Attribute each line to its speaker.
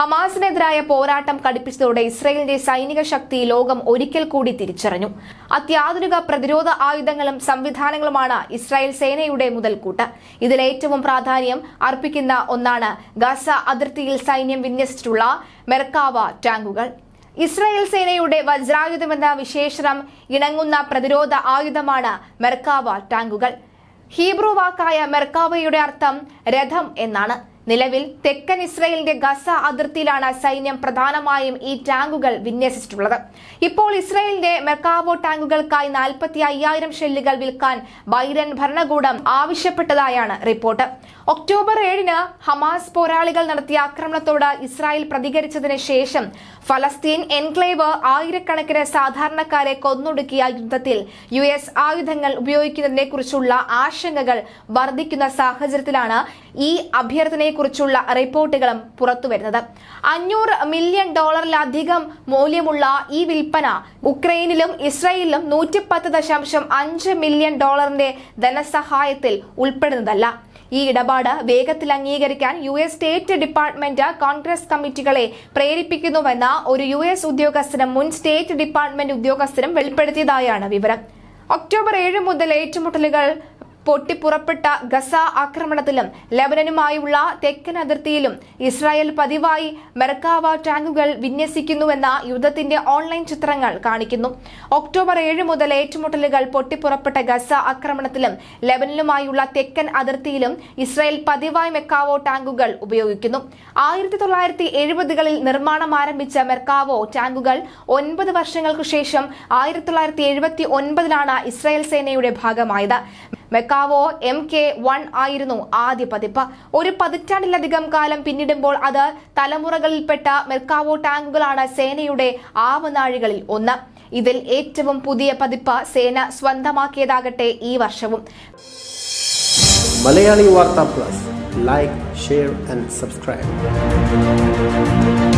Speaker 1: ഹമാസിനെതിരായ പോരാട്ടം കടുപ്പിച്ചതോടെ ഇസ്രയേലിന്റെ സൈനിക ശക്തി ലോകം ഒരിക്കൽ കൂടി തിരിച്ചറിഞ്ഞു അത്യാധുനിക പ്രതിരോധ ആയുധങ്ങളും സംവിധാനങ്ങളുമാണ് ഇസ്രായേൽ സേനയുടെ മുതൽക്കൂട്ട് ഇതിൽ ഏറ്റവും പ്രാധാന്യം അർപ്പിക്കുന്ന ഒന്നാണ് ഗസ അതിർത്തിയിൽ സൈന്യം വിന്യസിച്ചിട്ടുള്ള മെർക്കാവ ടാങ്കുകൾ ഇസ്രായേൽ സേനയുടെ വജ്രായുധമെന്ന വിശേഷണം ഇണങ്ങുന്ന പ്രതിരോധ ആയുധമാണ് മെർക്കാവ ടാങ്കുകൾ ഹീബ്രു വാക്കായ മെർക്കാവയുടെ അർത്ഥം രഥം എന്നാണ് നിലവിൽ തെക്കൻ ഇസ്രയേലിന്റെ ഗസ അതിർത്തിയിലാണ് സൈന്യം പ്രധാനമായും ഈ ടാങ്കുകൾ വിന്യസിച്ചിട്ടുള്ളത് ഇപ്പോൾ ഇസ്രയേലിന്റെ മെർക്കാവോ ടാങ്കുകൾക്കായി നാൽപ്പത്തി അയ്യായിരം ഷെല്ലുകൾ വിൽക്കാൻ ബൈഡൻ ഭരണകൂടം ആവശ്യപ്പെട്ടതായാണ് റിപ്പോർട്ട് ഒക്ടോബർ ഏഴിന് ഹമാസ് പോരാളികൾ നടത്തിയ ആക്രമണത്തോട് ഇസ്രായേൽ പ്രതികരിച്ചതിന് ശേഷം ഫലസ്തീൻ എൻക്ലേവ് ആയിരക്കണക്കിന് സാധാരണക്കാരെ കൊന്നൊടുക്കിയ യുദ്ധത്തിൽ യു എസ് ആയുധങ്ങൾ ഉപയോഗിക്കുന്നതിനെ കുറിച്ചുള്ള ആശങ്കകൾ വർദ്ധിക്കുന്ന സാഹചര്യത്തിലാണ് ഈ അഭ്യർത്ഥനയെക്കുറിച്ചുള്ള റിപ്പോർട്ടുകളും പുറത്തുവരുന്നത് അഞ്ഞൂറ് മില്യൺ ഡോളറിലധികം മൂല്യമുള്ള ഈ വിൽപ്പന ഉക്രൈനിലും ഇസ്രയേലിലും നൂറ്റിപ്പത്ത് ദശാംശം അഞ്ച് മില്യൺ ഡോളറിന്റെ ധനസഹായത്തിൽ ഉൾപ്പെടുന്നതല്ല ഈ ഇടപാട് വേഗത്തിൽ അംഗീകരിക്കാൻ U S state department Congress കമ്മിറ്റികളെ പ്രേരിപ്പിക്കുന്നുവെന്ന ഒരു യു എസ് ഉദ്യോഗസ്ഥനും മുൻ സ്റ്റേറ്റ് ഡിപ്പാർട്ട്മെന്റ് ഉദ്യോഗസ്ഥരും വെളിപ്പെടുത്തിയതായാണ് വിവരം ഒക്ടോബർ ഏഴ് മുതൽ ഏറ്റുമുട്ടലുകൾ പൊട്ടിപ്പുറപ്പെട്ട ഗസ ആക്രമണത്തിലും ലബനനുമായുള്ള തെക്കൻ അതിർത്തിയിലും ഇസ്രായേൽ പതിവായി മെർക്കാവ ടാങ്കുകൾ വിന്യസിക്കുന്നുവെന്ന യുദ്ധത്തിന്റെ ഓൺലൈൻ ചിത്രങ്ങൾ കാണിക്കുന്നു ഒക്ടോബർ ഏഴ് മുതൽ ഏറ്റുമുട്ടലുകൾ പൊട്ടിപ്പുറപ്പെട്ട ഗസ ആക്രമണത്തിലും ലബനനുമായുള്ള തെക്കൻ അതിർത്തിയിലും ഇസ്രായേൽ പതിവായി മെക്കാവോ ടാങ്കുകൾ ഉപയോഗിക്കുന്നു ആയിരത്തി തൊള്ളായിരത്തി എഴുപതുകളിൽ നിർമ്മാണം ആരംഭിച്ച മെർക്കാവോ ടാങ്കുകൾ ഒൻപത് വർഷങ്ങൾക്കു ശേഷം ആയിരത്തി തൊള്ളായിരത്തി എഴുപത്തി ഒൻപതിലാണ് ഇസ്രായേൽ സേനയുടെ ഭാഗമായത് മെക്കാവോ എം കെ വൺ ആയിരുന്നു ആദ്യ പതിപ്പ് ഒരു പതിറ്റാണ്ടിലധികം കാലം പിന്നിടുമ്പോൾ അത് തലമുറകളിൽപ്പെട്ട മെക്കാവോ ടാങ്കുകളാണ് സേനയുടെ ആവനാഴികളിൽ ഒന്ന് ഇതിൽ ഏറ്റവും പുതിയ പതിപ്പ് സേന സ്വന്തമാക്കിയതാകട്ടെ ഈ വർഷവും
Speaker 2: Malayali Vartha plus like share and subscribe